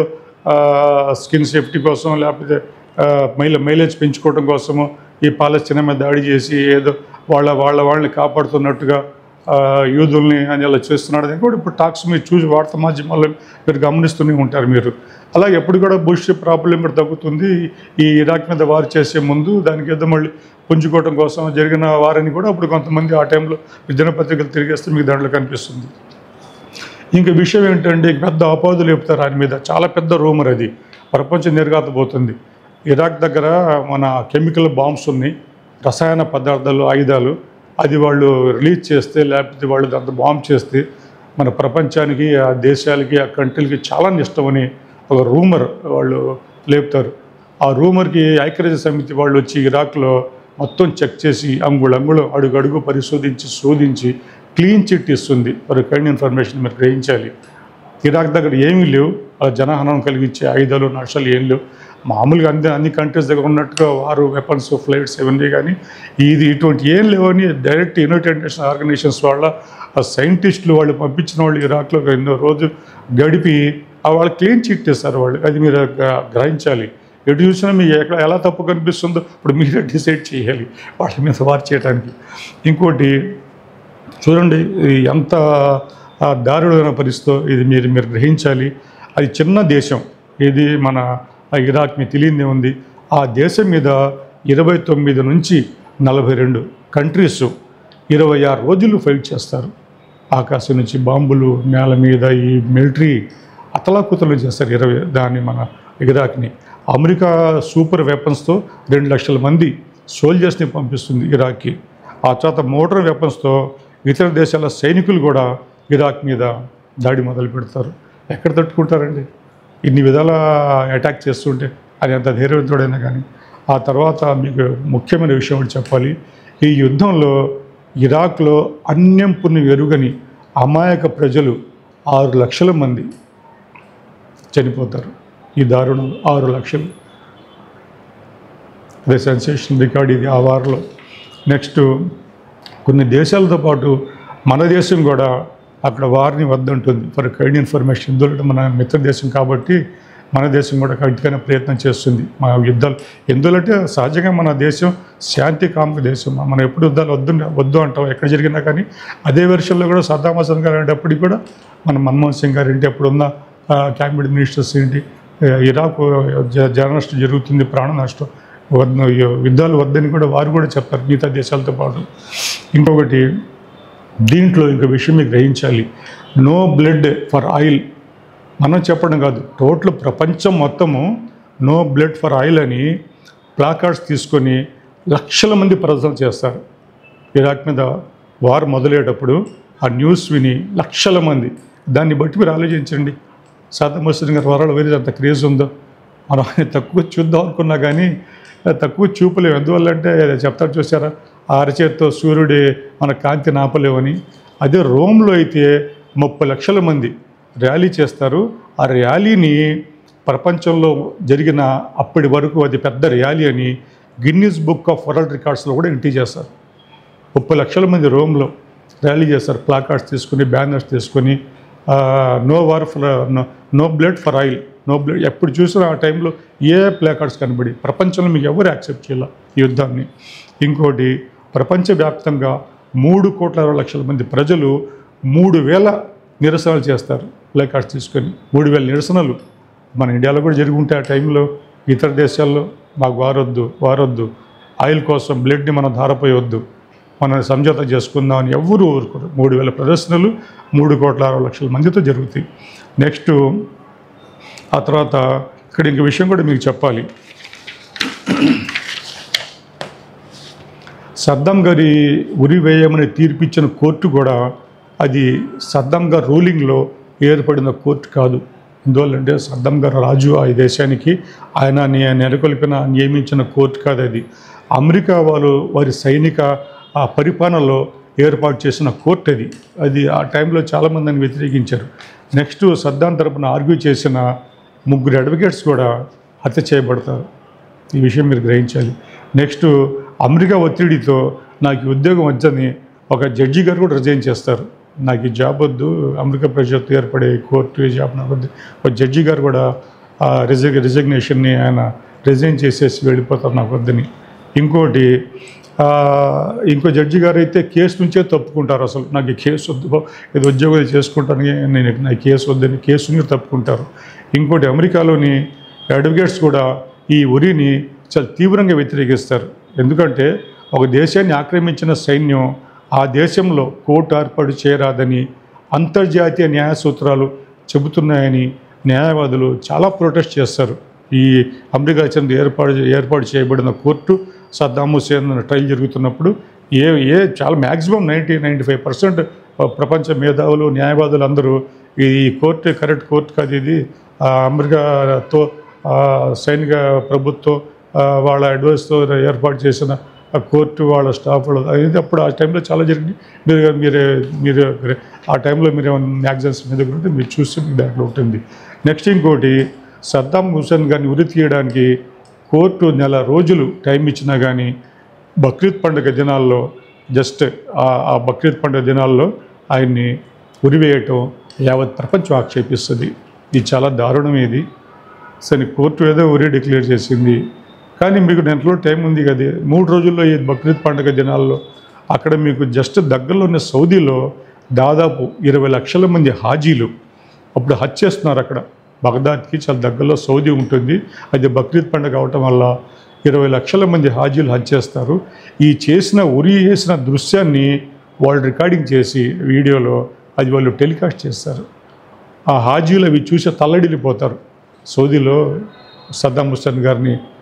స్కిన్ సేఫ్టీ కోసం లేకపోతే ఆ, మైల మైలేజ్ పెంచుకోవడం కోసము ఈ పాలస్తీనా మీద దాడి చేసి ఏదో వాళ్ళ వాళ్ళ వాళ్ళని కాపాడుతున్నట్టుగా ఆ, యూదుల్ని అని అలా చేస్తున్నాడు అని కూడా ఇప్పుడు టాక్స్ మీరు చూసి వార్తా మాధ్యమాల్లో మీరు గమనిస్తూనే ఉంటారు మీరు అలాగే ఎప్పుడు కూడా బుష్ ప్రాబ్లం కూడా తగ్గుతుంది ఈ ఇరాక్ మీద వారు చేసే ముందు దానికి ఏదో మళ్ళీ పుంజుకోవడం కోసం జరిగిన వారని కూడా అప్పుడు కొంతమంది ఆ టైంలో దినపత్రికలు తిరిగేస్తే మీకు దాంట్లో కనిపిస్తుంది ఇంక విషయం ఏంటంటే పెద్ద అపాదులు చెప్తారు ఆయన మీద చాలా పెద్ద రూమర్ అది ప్రపంచం నిర్ఘాతపోతుంది ఇరాక్ దగ్గర మన కెమికల్ బాంబ్స్ ఉన్నాయి రసాయన పదార్థాలు ఆయుధాలు అది వాళ్ళు రిలీజ్ చేస్తే లేకపోతే వాళ్ళు దాంతో బాంబ్ చేస్తే మన ప్రపంచానికి ఆ దేశాలకి ఆ కంట్రీలకి చాలా నష్టమని ఒక రూమర్ వాళ్ళు లేపుతారు ఆ రూమర్కి ఐక్యరాజ్య సమితి వాళ్ళు వచ్చి ఇరాక్లో మొత్తం చెక్ చేసి అంగుళం అంగుళం అడుగు అడుగు పరిశోధించి శోధించి క్లీన్ చిట్ ఇస్తుంది మరి కైండ్ ఇన్ఫర్మేషన్ మీరు గ్రహించాలి ఇరాక్ దగ్గర ఏమీ లేవు ఆ జనహనం కలిగించే ఆయుధాలు నష్టాలు ఏం లేవు మామూలుగా అన్ని అన్ని కంట్రీస్ దగ్గర ఉన్నట్టుగా వారు వెపన్స్ ఫ్లైట్స్ ఇవన్నీ కానీ ఇది ఇటువంటి ఏం లేవని డైరెక్ట్ యునైటెడ్ నేషన్ ఆర్గనైజేషన్స్ వాళ్ళ ఆ సైంటిస్టులు వాళ్ళు పంపించిన వాళ్ళు ఇరాక్లో ఎన్నో రోజు గడిపి ఆ వాళ్ళు క్లీన్ చిట్ ఇస్తారు వాళ్ళు అది మీరు గ- గ్రహించాలి ఎటు చూసినా మీకు ఎక్కడ ఎలా తప్పు కనిపిస్తుందో ఇప్పుడు మీరే డిసైడ్ చేయాలి వాళ్ళ మీద వార్ చేయడానికి ఇంకోటి చూడండి ఇది ఎంత ఆ, దారుణమైన పరిస్థితో ఇది మీరు మీరు గ్రహించాలి అది చిన్న దేశం ఇది మన ఆ ఇరాక్ మీకు తెలియదే ఉంది ఆ దేశం మీద ఇరవై తొమ్మిది నుంచి నలభై రెండు కంట్రీస్ ఇరవై ఆరు రోజులు ఫైట్ చేస్తారు ఆకాశం నుంచి బాంబులు నేల మీద ఈ మిలిటరీ అతలాకుతలు చేస్తారు ఇరవై దాన్ని మన ఇరాక్ని అమెరికా సూపర్ వెపన్స్తో రెండు లక్షల మంది సోల్జర్స్ని పంపిస్తుంది ఇరాక్కి ఆ తర్వాత మోటార్ వెపన్స్తో ఇతర దేశాల సైనికులు కూడా ఇరాక్ మీద దాడి మొదలు పెడతారు ఎక్కడ తట్టుకుంటారండి ఇన్ని విధాల అటాక్ చేస్తుంటే అది ఎంత ధైర్యవంతుడైనా కానీ ఆ తర్వాత మీకు ముఖ్యమైన విషయం ఒకటి చెప్పాలి ఈ యుద్ధంలో ఇరాక్లో అన్యం పుణ్యం ఎరుగని అమాయక ప్రజలు ఆరు లక్షల మంది చనిపోతారు ఈ దారుణం ఆరు లక్షలు అదే సెన్సేషన్ రికార్డ్ ఇది ఆ వారంలో నెక్స్ట్ కొన్ని దేశాలతో పాటు మన దేశం కూడా అక్కడ వారిని వద్దంటుంది ఫర్ కైండ్ ఇన్ఫర్మేషన్ ఎందుకంటే మన మిత్ర దేశం కాబట్టి మన దేశం కూడా గట్టిగానే ప్రయత్నం చేస్తుంది మా యుద్ధాలు ఎందుకంటే సహజంగా మన దేశం శాంతి కామక దేశం మనం ఎప్పుడు యుద్ధాలు వద్దు వద్దు అంటాం ఎక్కడ జరిగినా కానీ అదే వెర్షన్లో కూడా సద్దాం హసన్ గారు అనేటప్పటికి కూడా మన మన్మోహన్ సింగ్ గారు ఏంటి అప్పుడున్న క్యాబినెట్ మినిస్టర్స్ ఏంటి ఆ, ఇరాక్ జ- జన నష్టం జరుగుతుంది ప్రాణ నష్టం వద్దు యుద్ధాలు వద్దని కూడా వారు కూడా చెప్పారు మిగతా దేశాలతో పాటు ఇంకొకటి దీంట్లో ఇంకో విషయం మీకు గ్రహించాలి నో బ్లడ్ ఫర్ ఆయిల్ మనం చెప్పడం కాదు టోటల్ ప్రపంచం మొత్తము నో బ్లడ్ ఫర్ ఆయిల్ అని ప్లాకార్డ్స్ తీసుకొని లక్షల మంది ప్రదర్శన చేస్తారు ఇరాక్ మీద వార్ మొదలయ్యేటప్పుడు ఆ న్యూస్ విని లక్షల మంది దాన్ని బట్టి మీరు ఆలోచించండి సద్దం హుస్సేన్ గారి వరాలు వేరే అంత క్రేజ్ ఉందో మనం ఆయన తక్కువ చూద్దాం అనుకున్నా కానీ తక్కువ చూపలేము ఎందువల్ల అంటే చెప్తారు చూసారా ఆ అరచేతితో సూర్యుడి మన కాంతి నాపలేవని అదే రోమ్లో అయితే ముప్పై లక్షల మంది ర్యాలీ చేస్తారు ఆ ర్యాలీని ప్రపంచంలో జరిగిన అప్పటి వరకు అది పెద్ద ర్యాలీ అని గిన్నీస్ బుక్ ఆఫ్ వరల్డ్ రికార్డ్స్లో కూడా ఎంట్రీ చేస్తారు ముప్పై లక్షల మంది రోమ్లో ర్యాలీ చేస్తారు ప్లాకార్డ్స్ తీసుకుని బ్యానర్స్ తీసుకొని no war for no blood for oil no blood ఎప్పుడు చూసినా ఆ టైంలో ఏ ప్లాకార్డ్స్ కనబడి ప్రపంచంలో మీకు ఎవరు యాక్సెప్ట్ చేయాల ఈ యుద్ధాన్ని ఇంకోటి ప్రపంచవ్యాప్తంగా మూడు కోట్ల అరవై లక్షల మంది ప్రజలు మూడు వేల నిరసనలు చేస్తారు ప్లాకార్డ్స్ తీసుకొని మూడు వేల నిరసనలు మన ఇండియాలో కూడా జరిగి ఉంటే ఆ టైంలో ఇతర దేశాల్లో మాకు వారొద్దు వారొద్దు ఆయిల్ కోసం బ్లడ్ని మనం ధారపోయొద్దు మనం సమझौता చేసుకుందాం అని ఎవ్వరూ ఊరుకోరు మూడు వేల ప్రదర్శనలు మూడు కోట్ల అరవై లక్షల మందితో జరుగుతాయి నెక్స్ట్ ఆ తర్వాత ఇక్కడ ఇంక విషయం కూడా మీకు చెప్పాలి సద్దాం గారి ఉరి వేయమని తీర్పిచ్చిన కోర్టు కూడా అది సద్దాం గారి రూలింగ్లో ఏర్పడిన కోర్టు కాదు ఎందువల్లంటే సద్దాం గారు రాజు ఆ దేశానికి ఆయన నే- నెలకొల్పిన నియమించిన కోర్టు కాదు అది అమెరికా వాళ్ళు వారి సైనిక ఆ పరిపాలనలో ఏర్పాటు చేసిన కోర్టు అది అది ఆ టైంలో చాలామంది దాన్ని వ్యతిరేకించారు నెక్స్ట్ సద్దాం తరపున ఆర్గ్యూ చేసిన ముగ్గురు అడ్వకేట్స్ కూడా హత్య చేయబడతారు ఈ విషయం మీరు గ్రహించాలి నెక్స్ట్ అమెరికా ఒత్తిడితో నాకు ఈ ఉద్యోగం వద్దని ఒక జడ్జి గారు కూడా రిజైన్ చేస్తారు నాకు ఈ జాబ్ వద్దు అమెరికా ప్రజలతో ఏర్పడే కోర్టు ఈ జాబ్ నాకు వద్దు ఒక జడ్జి గారు కూడా ఆ రిజగ్ రిజగ్నేషన్ని ఆయన రిజైన్ చేసేసి వెళ్ళిపోతారు నాకు వద్దని ఇంకోటి ఆ, ఇంకో జడ్జి గారు అయితే కేసు నుంచే తప్పుకుంటారు అసలు నాకు ఈ కేసు వద్దు బాబు, ఇది ఉద్యోగం చేసుకుంటాను నేను నా కేసు వద్దని కేసు నుంచి తప్పుకుంటారు ఇంకోటి అమెరికాలోని అడ్వకేట్స్ కూడా ఈ ఉరిని చాలా తీవ్రంగా వ్యతిరేకిస్తారు ఎందుకంటే ఒక దేశాన్ని ఆక్రమించిన సైన్యం ఆ దేశంలో కోర్టు ఏర్పాటు చేయరాదని అంతర్జాతీయ న్యాయ సూత్రాలు చెబుతున్నాయని న్యాయవాదులు చాలా ప్రొటెస్ట్ చేస్తారు ఈ అమెరికా చెంది ఏర్పాటు ఏర్పాటు చేయబడిన కోర్టు సద్దాం హుసేన్ ట్రయల్ జరుగుతున్నప్పుడు ఏ ఏ చాలా maximum ninety ninety five percent ప్రపంచ మేధావులు న్యాయవాదులు అందరూ ఈ కోర్టు కరెక్ట్ కోర్టు కాదు ఇది ఆ, అమెరికాతో ఆ, సైనిక ప్రభుత్వం ఆ, వాళ్ళ అడ్వైస్తో ఏర్పాటు చేసిన ఆ కోర్టు వాళ్ళ స్టాఫ్ వాళ్ళు అది అప్పుడు ఆ టైంలో చాలా జరిగింది మీరు మీరు మీరు ఆ టైంలో మీరు మ్యాగజైన్స్ మీద కూడా ఉంటే మీరు చూస్తే మీకు దాంట్లో ఉంటుంది నెక్స్ట్ ఇంకోటి సద్దాం హుసేన్ గారిని ఉరి తీయడానికి కోర్టు నెల రోజులు టైం ఇచ్చినా కానీ బక్రీద్ పండుగ దినాల్లో జస్ట్ ఆ- ఆ బక్రీద్ పండుగ దినాల్లో ఆయన్ని ఉరివేయటం యావత్ ప్రపంచం ఆక్షేపిస్తుంది ఇది చాలా దారుణం ఇది సరే కోర్టు ఏదో ఉరి డిక్లేర్ చేసింది కానీ మీకు నెలలో టైం ఉంది కదా మూడు రోజుల్లో ఈ బక్రీద్ పండుగ దినాల్లో అక్కడ మీకు జస్ట్ దగ్గరలో ఉన్న సౌదీలో దాదాపు ఇరవై లక్షల మంది హాజీలు అప్పుడు హజ్ చేస్తున్నారు అక్కడ బగదాద్కి చాలా దగ్గరలో సౌదీ ఉంటుంది అది బక్రీద్ పండుగ అవటం వల్ల ఇరవై లక్షల మంది హాజీలు హజ్ చేస్తారు ఈ చేసిన ఉరి చేసిన దృశ్యాన్ని వాళ్ళు రికార్డింగ్ చేసి వీడియోలో అది వాళ్ళు టెలికాస్ట్ చేస్తారు ఆ హాజీలు అవి చూసి తల్లడిల్లిపోతారు సౌదీలో సద్దాం హుస్సేన్ గారిని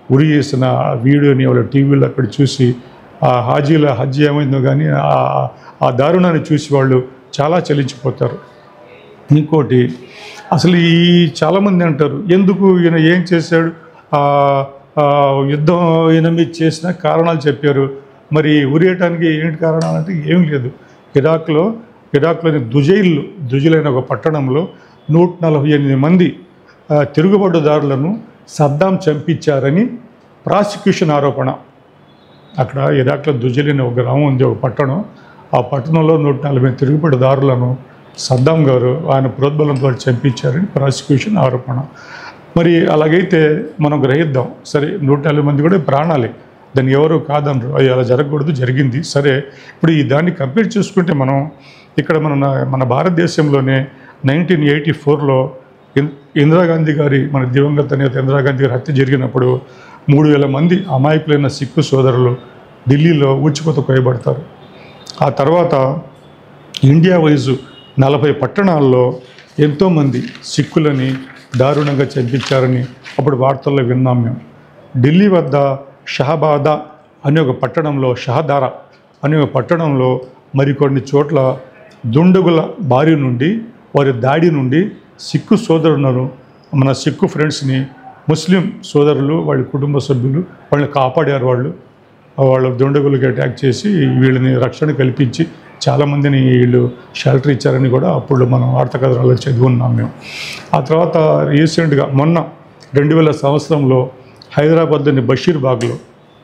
ఉరి చేసిన ఆ వీడియోని వాళ్ళ టీవీలో అక్కడ చూసి ఆ హాజీల హజ్ ఏమైందో కానీ ఆ- ఆ దారుణాన్ని చూసి వాళ్ళు చాలా చలించిపోతారు ఇంకోటి అసలు ఈ చాలామంది అంటారు ఎందుకు ఈయన ఏం చేశాడు ఆ, ఆ, యుద్ధం ఈయన మీద చేసిన కారణాలు చెప్పారు మరి ఉరియటానికి ఏంటి కారణాలు అంటే ఏం లేదు ఇరాక్లో ఇరాక్లోని దుజైల్ దుజైల్ ఒక పట్టణంలో నూట నలభై ఎనిమిది మంది ఆ, తిరుగుబాటుదారులను సద్దాం చంపించారని ప్రాసిక్యూషన్ ఆరోపణ అక్కడ ఇరాక్లో దుజలిన ఒక గ్రామం ఉంది ఒక పట్టణం ఆ పట్టణంలో నూట నలభై తిరుగుబడిదారులను సద్దాం గారు ఆయన ప్రోద్బలంతో చంపించారని ప్రాసిక్యూషన్ ఆరోపణ మరి అలాగైతే మనం గ్రహిద్దాం సరే నూట నలభై మంది కూడా ప్రాణాలే దాన్ని ఎవరు కాదనరు అది అలా జరగకూడదు జరిగింది సరే ఇప్పుడు ఈ దాన్ని కంపేర్ చేసుకుంటే మనం ఇక్కడ మన మన భారతదేశంలోనే నైన్టీన్ ఎయిటీ ఫోర్లో ఇందిరాగాంధీ గారి మన దివంగత నేత ఇందిరాగాంధీ గారి హత్య జరిగినప్పుడు మూడు వేల మంది అమాయకులైన సిక్కు సోదరులు ఢిల్లీలో ఊచికొత కోయబడతారు ఆ తర్వాత ఇండియా వైజు నలభై పట్టణాల్లో ఎంతోమంది సిక్కులని దారుణంగా చంపించారని అప్పుడు వార్తల్లో విన్నాం మేము ఢిల్లీ వద్ద షహబాదా అనే ఒక పట్టణంలో షహదారా అనే ఒక పట్టణంలో మరికొన్ని చోట్ల దుండగుల బారి నుండి వారి దాడి నుండి సిక్కు సోదరులను మన సిక్కు ఫ్రెండ్స్ని ముస్లిం సోదరులు వాళ్ళ కుటుంబ సభ్యులు వాళ్ళని కాపాడారు వాళ్ళు వాళ్ళ దుండగులకి అటాక్ చేసి వీళ్ళని రక్షణ కల్పించి చాలామందిని వీళ్ళు షెల్టర్ ఇచ్చారని కూడా అప్పుడు మనం వార్తా కథనాల్లో చదివి ఉన్నాం మేము ఆ తర్వాత రీసెంట్గా మొన్న రెండు వేల సంవత్సరంలో హైదరాబాద్లోని బషీర్బాగ్లో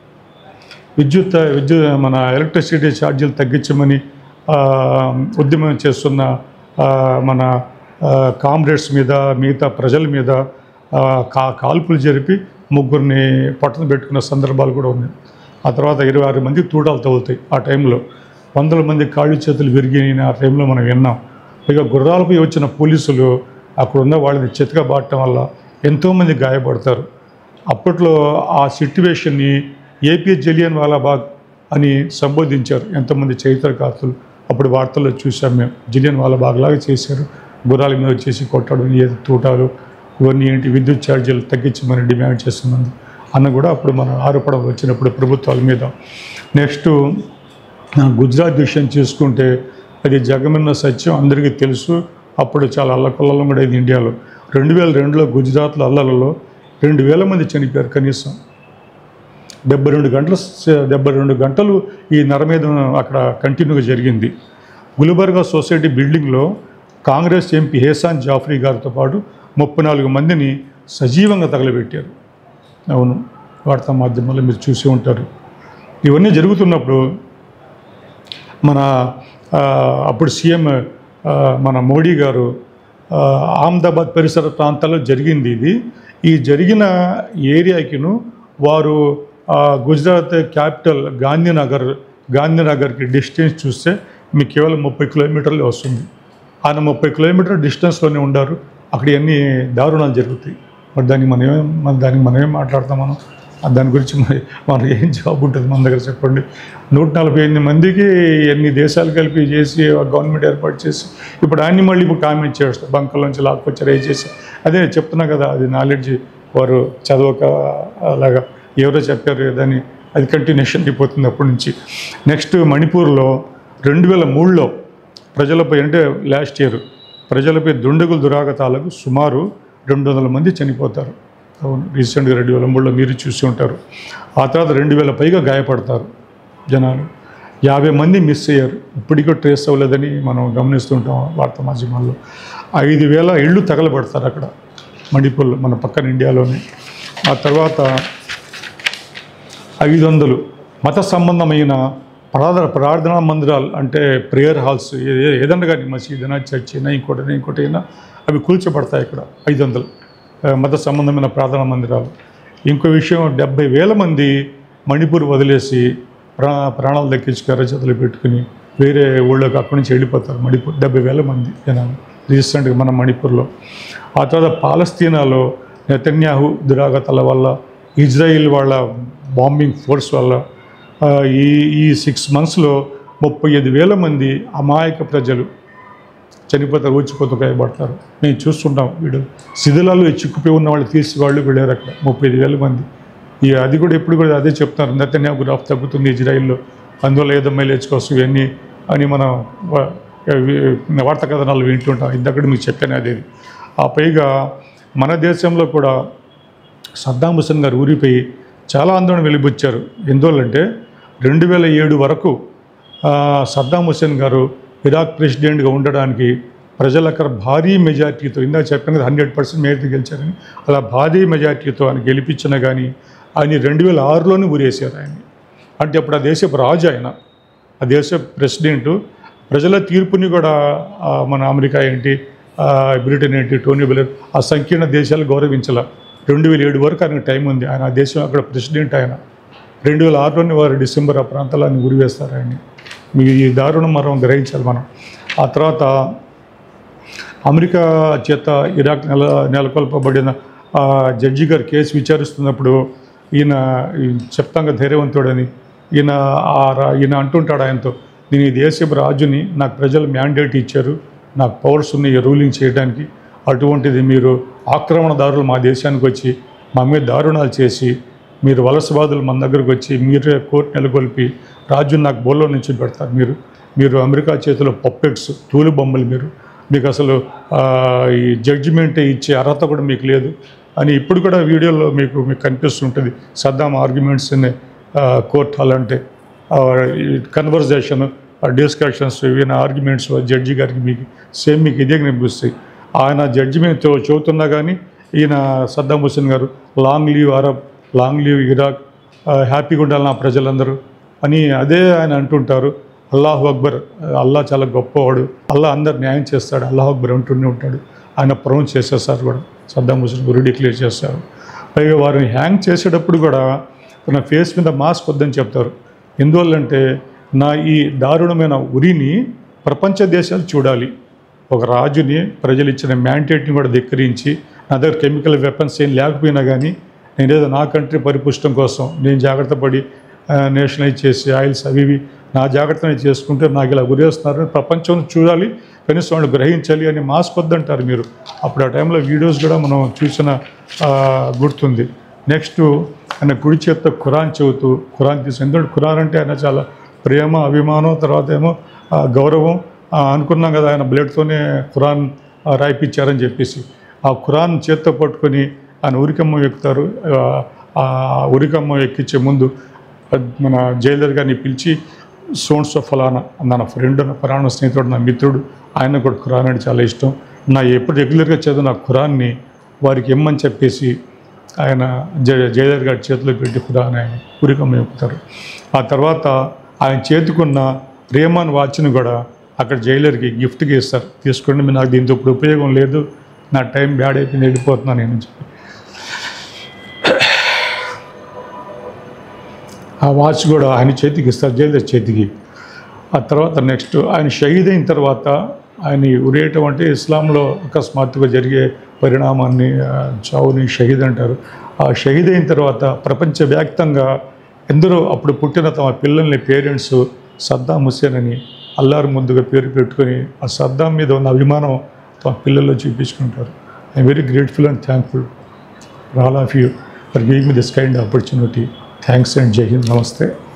విద్యుత్ విద్యుత్ మన ఎలక్ట్రిసిటీ ఛార్జీలు తగ్గించమని ఆ, ఉద్యమం చేస్తున్న ఆ, మన ఆ, కామ్రేడ్స్ మీద మిగతా ప్రజల మీద ఆ, కా కాల్పులు జరిపి ముగ్గురిని పట్టణ పెట్టుకున్న సందర్భాలు కూడా ఉన్నాయి ఆ తర్వాత ఇరవై ఆరు మంది తూటాలు తగులుతాయి ఆ టైంలో వందల మంది కాళ్ళు చేతులు విరిగిన ఆ టైంలో మనం విన్నాం ఇక గుర్రాలపై వచ్చిన పోలీసులు అక్కడ ఉన్న వాళ్ళని చితక బాటం వల్ల ఎంతోమంది గాయపడతారు అప్పట్లో ఆ సిట్యువేషన్ని ఏపీ జలియన్ వాలాబాగ్ అని సంబోధించారు ఎంతమంది చరిత్రకారులు అప్పుడు వార్తల్లో చూసాం మేము జలియన్ వాలాబాగ్ లాగా చేశారు గుర్రాల మీద వచ్చేసి కొట్టడం ఏది తూటాలు ఇవన్నీ ఏంటి విద్యుత్ ఛార్జీలు తగ్గించమని డిమాండ్ చేస్తున్నది అన్న కూడా అప్పుడు మన ఆరోపణ వచ్చినప్పుడు ప్రభుత్వాల మీద నెక్స్ట్ ఆ, గుజరాత్ విషయం చూసుకుంటే అది జగమన్న సత్యం అందరికీ తెలుసు అప్పుడు చాలా అల్లకొల్లం కూడా ఇది ఇండియాలో రెండు వేల రెండులో గుజరాత్లో అల్లలలో రెండు వేల మంది చనిపోయారు కనీసం డెబ్బై రెండు గంటలు స- డెబ్బై రెండు గంటలు ఈ నరమేధం అక్కడ కంటిన్యూగా జరిగింది గుల్బర్గా సొసైటీ బిల్డింగ్లో కాంగ్రెస్ ఎంపీ హేసాన్ జాఫ్రీ గారితో పాటు ముప్పై నాలుగు మందిని సజీవంగా తగలబెట్టారు అవును వార్తా మాధ్యమాల్లో మీరు చూసి ఉంటారు ఇవన్నీ జరుగుతున్నప్పుడు మన ఆ, అప్పుడు సీఎం ఆ, మన మోడీ గారు ఆ, అహ్మదాబాద్ పరిసర ప్రాంతాల్లో జరిగింది ఇది ఈ జరిగిన ఏరియాకిను వారు ఆ, గుజరాత్ క్యాపిటల్ గాంధీనగర్ గాంధీనగర్కి డిస్టెన్స్ చూస్తే మీకు కేవలం ముప్పై కిలోమీటర్లే వస్తుంది ఆయన ముప్పై కిలోమీటర్ డిస్టెన్స్లోనే ఉండారు అక్కడ ఎన్ని దారుణాలు జరుగుతాయి మరి దానికి మనం ఏం మన దానికి మనం ఏం మాట్లాడతాం మనం ఆ దాని గురించి మరి మనకి ఏం జాబ్ ఉంటుంది మన దగ్గర చెప్పండి నూట నలభై ఎనిమిది మందికి ఎన్ని దేశాలు కలిపి చేసి గవర్నమెంట్ ఏర్పాటు చేసి ఇప్పుడు అన్ని మళ్ళీ ఇప్పుడు కామెంట్ చేస్తారు బంకల నుంచి లాక్కొచ్చారు ఏ చేసి అదే చెప్తున్నా కదా అది నాలెడ్జ్ వారు చదవక అలాగా ఎవరో చెప్పారు దాన్ని అది కంటిన్యూషన్ అయిపోతుంది అప్పటి నుంచి నెక్స్ట్ మణిపూర్లో రెండు వేల మూడులో ప్రజలపై అంటే లాస్ట్ ఇయర్ ప్రజలపై దుండగుల దురాగతాలకు సుమారు రెండు వందల మంది చనిపోతారు అవును రీసెంట్గా రెండు వేల మూడులో మీరు చూసి ఉంటారు ఆ తర్వాత రెండు వేల పైగా గాయపడతారు జనాలు యాభై మంది మిస్ అయ్యారు ఇప్పటికీ ట్రేస్ అవ్వలేదని మనం గమనిస్తుంటాం వార్తా మాధ్యమాల్లో ఐదు వేల ఇళ్ళు తగలబడతారు అక్కడ మణిపూర్లో మన పక్కన ఇండియాలోనే ఆ తర్వాత ఐదు వందలు మత సంబంధమైన ప్రార్థన ప్రార్థనా మందిరాలు అంటే ప్రేయర్ హాల్స్ ఏ- ఏదన్నా కానీ మసీద్ అయినా చర్చ్ అయినా ఇంకోటి ఇంకోటి అయినా అవి కూల్చబడతాయి ఇక్కడ ఐదు వందలు ఆ, మత సంబంధమైన ప్రార్థనా మందిరాలు ఇంకో విషయం డెబ్బై వేల మంది మణిపూర్ వదిలేసి ప్రా ప్రాణాలు దక్కించుకు చేతులు పెట్టుకుని వేరే ఊళ్ళోకి అక్కడి నుంచి వెళ్ళిపోతారు మణిపూర్ డెబ్బై వేల మంది జనాలు రీసెంట్గా మన మణిపూర్లో ఆ తర్వాత పాలస్తీనాలో నెతన్యాహు దురాగతాల వల్ల ఇజ్రాయిల్ వాళ్ళ బాంబింగ్ ఫోర్స్ వల్ల ఆ, ఈ ఈ సిక్స్ మంత్స్లో ముప్పై ఐదు వేల మంది అమాయక ప్రజలు చనిపోతారు ఊచిపోతూ గాయపడతారు మేము చూస్తుంటాం వీడు శిథిలాలు చిక్కుపోయి ఉన్న వాళ్ళు తీసి వాళ్ళు వెళ్ళారు అక్కడ ముప్పై ఐదు వేల మంది ఈ అది కూడా ఎప్పుడు కూడా అదే చెప్తున్నారు నెతన్యాహు గ్రాఫ్ తగ్గుతుంది ఇజ్రాయిల్లో అందువల్ల ఏదో మైలేజ్ కోసం ఇవన్నీ అని మనం వా- వి- వార్తా కథనాలు వింటుంటాం ఇందక్కడ మీకు చెప్పాను అదే ఆ పైగా మన దేశంలో కూడా సద్దాం హుసేన్ గారు ఊరిపోయి చాలా ఆందోళన వెలిబుచ్చారు ఎందువల్లంటే రెండు వేల ఏడు వరకు ఆ, సద్దాం హుసేన్ గారు ఇరాక్ ప్రెసిడెంట్గా ఉండడానికి ప్రజల అక్కడ భారీ మెజార్టీతో ఇందాక చెప్పాను కదా హండ్రెడ్ పర్సెంట్ మేరకు గెలిచారని అలా భారీ మెజార్టీతో ఆయన గెలిపించినా కానీ ఆయన రెండు వేల ఆరులోనే ఊరేశారు ఆయన అంటే అప్పుడు ఆ దేశపు రాజు ఆయన ఆ దేశ ప్రెసిడెంట్ ప్రజల తీర్పుని కూడా ఆ, మన అమెరికా ఏంటి ఆ, బ్రిటన్ ఏంటి టోనీ బ్లెర్ ఆ సంకీర్ణ దేశాలు గౌరవించాల రెండు వేల ఏడు వరకు ఆయనకు టైం ఉంది ఆయన ఆ దేశం అక్కడ ప్రెసిడెంట్ ఆయన రెండు వేల ఆరులోనే వారు డిసెంబర్ ఆ ప్రాంతాల్లో ఆయన గురివేస్తారు ఆయన్ని మీ ఈ దారుణం మనం గ్రహించాలి మనం ఆ తర్వాత అమెరికా చేత ఇరాక్ నెల నెలకొల్పబడిన ఆ జడ్జి గారు కేసు విచారిస్తున్నప్పుడు ఈయన ఈ చెప్తాం కదా ధైర్యవంతుడని ఈయన ఆ రా- ఈయన అంటుంటాడు ఆయనతో నేను ఈ దేశపు రాజుని నాకు ప్రజలు మ్యాండేట్ ఇచ్చారు నాకు పవర్స్ ఉన్నాయి రూలింగ్ చేయడానికి అటువంటిది మీరు ఆక్రమణదారులు మా దేశానికి వచ్చి మా మీద దారుణాలు చేసి మీరు వలసవాదులు మన దగ్గరకు వచ్చి మీరే కోర్టు నెలకొల్పి రాజుని నాకు బోల్లో నుంచి పెడతారు మీరు మీరు అమెరికా చేతిలో పప్పెట్స్ తూలు బొమ్మలు మీరు మీకు అసలు ఆ, ఈ జడ్జిమెంట్ ఇచ్చే అర్హత కూడా మీకు లేదు అని ఇప్పుడు కూడా వీడియోలో మీకు మీకు కనిపిస్తుంటుంది Saddam arguments in court hall అంటే కన్వర్జేషన్ డిస్కషన్స్ ఈయన ఆర్గ్యుమెంట్స్ జడ్జి గారికి మీకు సేమ్ మీకు ఇదే కనిపిస్తాయి ఆయన జడ్జిమెంట్ చెబుతున్నా కానీ ఈయన సద్దాం హుసేన్ గారు long live Arab long live Iraq ఆ, హ్యాపీగా ఉండాలి నా ప్రజలందరూ అని అదే ఆయన అంటుంటారు అల్లాహ్ అక్బర్ అల్లా చాలా గొప్పవాడు అల్లా అందరు న్యాయం చేస్తాడు అల్లాహ్ అక్బర్ అంటూనే ఉంటాడు ఆయన ప్రొనౌన్స్ చేసేస్తారు కూడా సద్దాం హుసేన్ గురు డిక్లేర్ చేస్తారు పైగా వారిని హ్యాంగ్ చేసేటప్పుడు కూడా తన ఫేస్ మీద మాస్క్ వద్దని చెప్తారు ఎందువల్లంటే నా ఈ దారుణమైన ఉరిని ప్రపంచ దేశాలు చూడాలి ఒక రాజుని ప్రజలు ఇచ్చిన మ్యాండేట్ని కూడా ధిక్కరించి నా దగ్గర కెమికల్ వెపన్స్ ఏం లేకపోయినా కానీ నేనేదో నా కంట్రీ పరిపుష్టం కోసం నేను జాగ్రత్త పడి నేషనలైజ్ చేసి ఆయిల్స్ అవి ఇవి నా జాగ్రత్తని చేసుకుంటే నాకు ఇలా గురేస్తున్నారు ప్రపంచం చూడాలి కనీసం వాళ్ళు గ్రహించాలి అని మాస్క్ వద్దంటారు మీరు అప్పుడు ఆ టైంలో వీడియోస్ కూడా మనం చూసిన ఆ, గుర్తుంది నెక్స్ట్ ఆయన కుడి చేత్తో ఖురాన్ చెబుతూ ఖురాన్ తీసి ఎందుకంటే ఖురాన్ అంటే ఆయన చాలా ప్రేమ అభిమానం తర్వాత ఏమో ఆ, గౌరవం ఆ, అనుకున్నాం కదా ఆయన బ్లడ్తోనే ఖురాన్ ఆ, రాయిపించారని చెప్పేసి ఆ ఖురాన్ చేత్తో పట్టుకొని ఆయన ఉరికమ్మ ఎక్కుతారు ఆ, ఆ ఉరికమ్మ ఎక్కించే ముందు మన జైలర్ గారిని పిలిచి సోన్స్ ఆఫ్ ఫలానా నా ఫ్రెండ్ నా పురాణ స్నేహితుడు నా మిత్రుడు ఆయన కూడా ఖురాన్ అంటే చాలా ఇష్టం నా ఎప్పుడు రెగ్యులర్గా చదివిన ఖురాన్ని వారికి ఇమ్మని చెప్పేసి ఆయన జయ జయలర్ గారి చేతిలో పెట్టి ఖురాన్ ఆయన ఉరికమ్మ ఎక్కుతారు ఆ తర్వాత ఆయన చేతికున్న రేమాన్ వాచ్ని కూడా అక్కడ జైలర్కి గిఫ్ట్గా ఇస్తారు తీసుకోండి మీరు నాకు దీంతో ఇప్పుడు ఉపయోగం లేదు నా టైం బ్యాడ్ అయిపోయింది వెళ్ళిపోతున్నాను నేను అని చెప్పి ఆ వాచ్ కూడా ఆయన చేతికి ఇస్తారు జైలర్ చేతికి ఆ తర్వాత నెక్స్ట్ ఆయన షహీద్ అయిన తర్వాత ఆయన ఉరేయటం అంటే ఇస్లాంలో అకస్మాత్తుగా జరిగే పరిణామాన్ని ఆ, చావుని షహీద్ అంటారు ఆ షహీద్ అయిన తర్వాత ప్రపంచవ్యాప్తంగా ఎందరో అప్పుడు పుట్టిన తమ పిల్లల్ని పేరెంట్స్ సద్దాం హుసేన్ అని అల్లారు ముందుగా పేరు పెట్టుకొని ఆ సద్దాం మీద ఉన్న అభిమానం తమ పిల్లల్లో చూపించుకుంటారు I'm very grateful and thankful for all of you for giving me this kind of opportunity. Thanks and Jai Hind. Namaste.